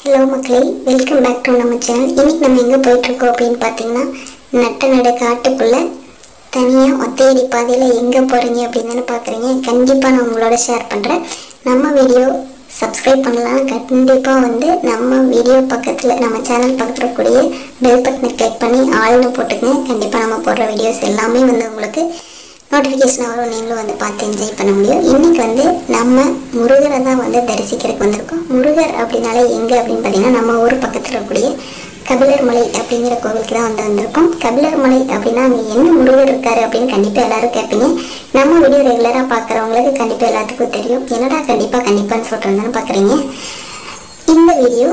hello மக்களே welcome back to நம்ம channel இன்னைக்கு நம்ம எங்கே போயிட்டுருக்கோம் அப்படின்னு பார்த்தீங்கன்னா நட்ட நட காட்டுக்குள்ளே தனியாக ஒத்தையடி பாதையில் எங்கே போகிறீங்க அப்படின்னு தானே பார்க்குறீங்க கண்டிப்பாக நான் உங்களோட ஷேர் பண்ணுறேன் நம்ம வீடியோ சப்ஸ்கிரைப் பண்ணலாம் கண்டிப்பாக வந்து நம்ம வீடியோ பக்கத்தில் நம்ம சேனல் பக்கத்தில் இருக்கக்கூடிய பெல் பட்டனை கிளிக் பண்ணி ஆள்னு போட்டுக்கங்க கண்டிப்பாக நம்ம போடுற வீடியோஸ் எல்லாமே வந்து உங்களுக்கு நோட்டிஃபிகேஷன் வரும் நீங்களும் வந்து பார்த்து என்ஜாய் பண்ண முடியும் இன்றைக்கி வந்து நம்ம முருகரை தான் வந்து தரிசிக்கிறதுக்கு வந்திருக்கோம் முருகர் அப்படின்னாலே எங்கே அப்படின்னு பார்த்தீங்கன்னா நம்ம ஊர் பக்கத்தில் இருக்கக்கூடிய கபிலர் மலை அப்படிங்கிற கோவிலுக்கு தான் வந்து வந்திருக்கோம் கபிலர் மலை அப்படின்னா அங்கே என்ன முருகர் இருக்காரு அப்படின்னு கண்டிப்பாக எல்லாரும் கேட்பீங்க நம்ம வீடியோ ரெகுலராக பார்க்குறவங்களுக்கு கண்டிப்பாக எல்லாத்துக்கும் தெரியும் என்னடா கண்டிப்பாக கண்டிப்பான்னு சொல்கிறேன்னு பார்க்குறீங்க இந்த வீடியோ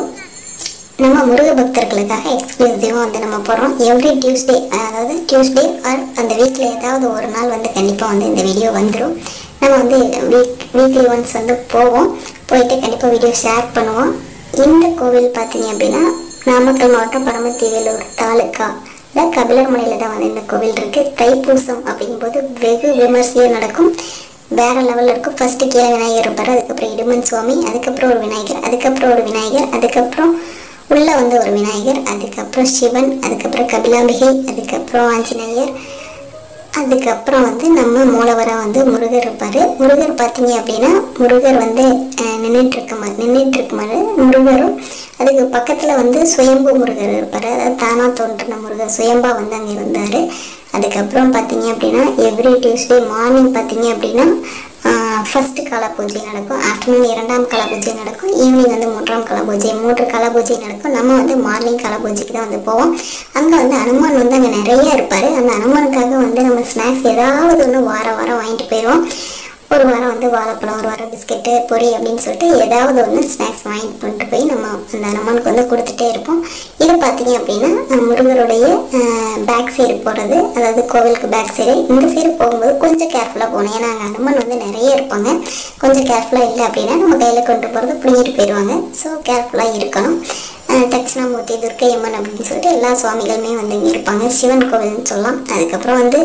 நம்ம முருக பக்தர்களுக்காக எக்ஸ்க்ளூசிவாக வந்து நம்ம போடுறோம் எவ்ரி டியூஸ்டே அதாவது டியூஸ்டே ஆர் அந்த வீக்கில் ஏதாவது ஒரு நாள் வந்து கண்டிப்பாக வந்து இந்த வீடியோ வந்துடும் நம்ம வந்து வீக் வீக்லி ஒன்ஸ் வந்து போவோம் போயிட்டு கண்டிப்பாக வீடியோ ஷேர் பண்ணுவோம் இந்த கோவில் பார்த்தீங்க அப்படின்னா நாமக்கல் மாவட்டம் பரமத்தி வேலூர் தாலுக்கா இல்லை கபிலர் மலையில் தான் வந்து இந்த கோவில் இருக்குது தைப்பூசம் அப்படிங்கும்போது வெகு விமர்சையாக நடக்கும் வேற லெவலில் இருக்கும் ஃபர்ஸ்ட் கீழே விநாயகர் இருப்பார் அதுக்கப்புறம் இடுமன் சுவாமி அதுக்கப்புறம் ஒரு விநாயகர் அதுக்கப்புறம் ஒரு விநாயகர் அதுக்கப்புறம் உள்ள வந்து ஒரு விநாயகர் அதுக்கப்புறம் சிவன் அதுக்கப்புறம் கபிலாம்பிகை அதுக்கப்புறம் ஆஞ்சநேயர் அதுக்கப்புறம் வந்து நம்ம மூலவராக வந்து முருகர் இருப்பார் முருகர் பார்த்தீங்க அப்படின்னா முருகர் வந்து நின்றுட்டு இருக்க மாதிரி நின்றுட்டு இருக்க மாதிரி முருகரும் அதுக்கு பக்கத்தில் வந்து சுயம்பு முருகர் இருப்பார் அதாவது தானாக தோன்றின முருகர் சுயம்பா வந்து அங்கே இருந்தார் அதுக்கப்புறம் பார்த்தீங்க அப்படின்னா எவ்ரி டியூஸ்டே மார்னிங் பார்த்தீங்க அப்படின்னா ஃபஸ்ட்டு கால பூஜை நடக்கும் ஆஃப்டர்நூன் இரண்டாம் கால பூஜை நடக்கும் ஈவினிங் வந்து மூன்றாம் கால பூஜை மூன்று கால பூஜை நடக்கும் நம்ம வந்து மார்னிங் கால பூஜைக்கு தான் வந்து போவோம் அங்கே வந்து அனுமான் வந்து அங்கே நிறைய இருப்பார் அந்த அனுமானுக்காக வந்து நம்ம ஸ்நாக்ஸ் ஏதாவது ஒன்று வாரம் வாரம் வாங்கிட்டு போயிடுவோம் ஒரு வாரம் வந்து வாழைப்பழம் ஒரு வாரம் பிஸ்கெட்டு பொரி அப்படின்னு சொல்லிட்டு ஏதாவது ஒன்று ஸ்நாக்ஸ் வாங்கிட்டு கொண்டு போய் நம்ம அந்த அனுமானுக்கு வந்து கொடுத்துட்டே இருப்போம் இதை பார்த்தீங்க அப்படின்னா முருகருடைய பேக் சைடு போகிறது அதாவது கோவிலுக்கு பேக் சைடு இந்த சைடு போகும்போது கொஞ்சம் கேர்ஃபுல்லாக போகணும் ஏன்னா அங்கே அனுமன் வந்து நிறைய இருப்பாங்க கொஞ்சம் கேர்ஃபுல்லாக இல்லை அப்படின்னா நம்ம கையில் கொண்டு போகிறது பிடிங்கிட்டு போயிடுவாங்க ஸோ கேர்ஃபுல்லாக இருக்கணும் தட்சிணாமூர்த்தி துர்க்கை அம்மன் அப்படின்னு சொல்லிட்டு எல்லா சுவாமிகளுமே வந்து இங்கே இருப்பாங்க சிவன் கோவில்னு சொல்லலாம் அதுக்கப்புறம் வந்து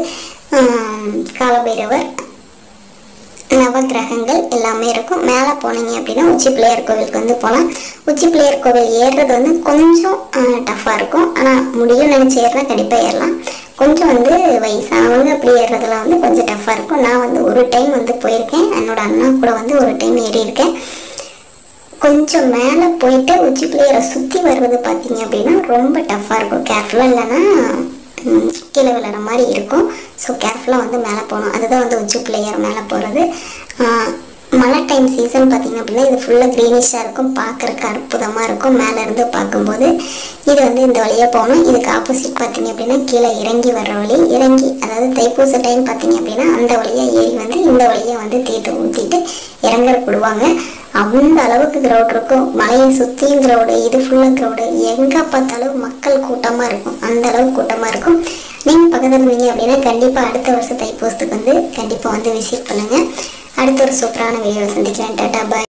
காலபைரவர் நவகிரகங்கள் எல்லாமே இருக்கும் மேலே போனீங்க அப்படின்னா உச்சி பிள்ளையார் கோவிலுக்கு வந்து போகலாம் உச்சி பிள்ளையார் கோவில் ஏறுறது வந்து கொஞ்சம் டஃப்பாக இருக்கும் ஆனால் முடியும் நினச்சி ஏறினா கண்டிப்பாக ஏறலாம் கொஞ்சம் வந்து வயசானவங்க அப்படி ஏறுறதுலாம் வந்து கொஞ்சம் டஃப்பாக இருக்கும் நான் வந்து ஒரு டைம் வந்து போயிருக்கேன் என்னோட அண்ணா கூட வந்து ஒரு டைம் ஏறி இருக்கேன் கொஞ்சம் மேலே போயிட்டு உச்சி பிள்ளையரை சுற்றி வர்றது பார்த்தீங்க அப்படின்னா ரொம்ப டஃப்பாக இருக்கும் கேர்ஃபுல்லாக இல்லைன்னா கீழே விழுற மாதிரி இருக்கும் ஸோ கேர்ஃபுல்லாக வந்து மேலே போகணும் அதுதான் வந்து உச்சி பிள்ளையார் மேலே போகிறது மழை டைம் சீசன் பார்த்திங்க அப்படின்னா இது ஃபுல்லாக க்ரீனிஷாக இருக்கும் பார்க்குறக்கு அற்புதமாக இருக்கும் மேலே இருந்து பார்க்கும்போது இது வந்து இந்த வழியாக போகணும் இதுக்கு ஆப்போசிட் பார்த்தீங்க அப்படின்னா கீழே இறங்கி வர்ற வழி இறங்கி அதாவது தைப்பூச டைம் பார்த்தீங்க அப்படின்னா அந்த வழியாக ஏறி வந்து இந்த வழியாக வந்து தீட்டு ஊற்றிட்டு இறங்குற விடுவாங்க அந்த அளவுக்கு க்ரௌட் இருக்கும் மலையை சுற்றியும் க்ரௌடு இது ஃபுல்லாக க்ரௌடு எங்கே பார்த்தாலும் மக்கள் கூட்டமாக இருக்கும் அந்த அளவுக்கு கூட்டமாக இருக்கும் நீங்கள் பக்கத்தில் இருந்தீங்க அப்படின்னா கண்டிப்பாக அடுத்த வருஷம் தைப்பூசத்துக்கு வந்து கண்டிப்பாக வந்து விசிட் பண்ணுங்கள் அடுத்த ஒரு சூப்பரான வீடியோ சந்திக்கிறேன் டாட்டா பாய்